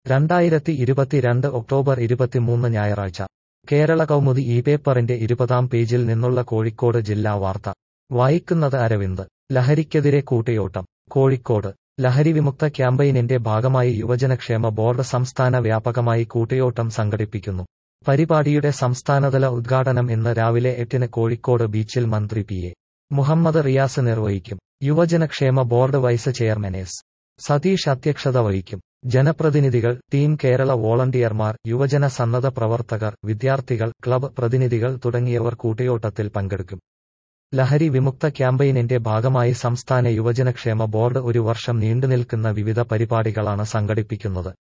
രണ്ടായിരത്തി ഇരുപത്തിരണ്ട് ഒക്ടോബർ ഇരുപത്തിമൂന്ന് ഞായറാഴ്ച കേരള കൗമുദി ഈ പേപ്പറിന്റെ ഇരുപതാം പേജിൽ നിന്നുള്ള കോഴിക്കോട് ജില്ലാ വാർത്ത വായിക്കുന്നത് അരവിന്ദ് ലഹരിക്കെതിരെ കൂട്ടയോട്ടം കോഴിക്കോട് ലഹരി വിമുക്ത ക്യാമ്പയിനിന്റെ ഭാഗമായി യുവജനക്ഷേമ ബോർഡ് സംസ്ഥാന വ്യാപകമായി കൂട്ടയോട്ടം സംഘടിപ്പിക്കുന്നു പരിപാടിയുടെ സംസ്ഥാനതല ഉദ്ഘാടനം ഇന്ന് രാവിലെ എട്ടിന് കോഴിക്കോട് ബീച്ചിൽ മന്ത്രി പി എ മുഹമ്മദ് റിയാസ് നിർവഹിക്കും യുവജനക്ഷേമ board vice chairman S Satheesh അധ്യക്ഷത വഹിക്കും ജനപ്രതിനിധികൾ ടീം കേരള വോളണ്ടിയർമാർ യുവജന സന്നദ്ധ പ്രവർത്തകർ വിദ്യാർത്ഥികൾ ക്ലബ് പ്രതിനിധികൾ തുടങ്ങിയവർ കൂട്ടയോട്ടത്തിൽ പങ്കെടുക്കും ലഹരി വിമുക്ത ക്യാമ്പയിനിന്റെ ഭാഗമായി സംസ്ഥാന യുവജനക്ഷേമ ബോർഡ് ഒരു വർഷം നീണ്ടുനിൽക്കുന്ന വിവിധ പരിപാടികളാണ് സംഘടിപ്പിക്കുന്നത്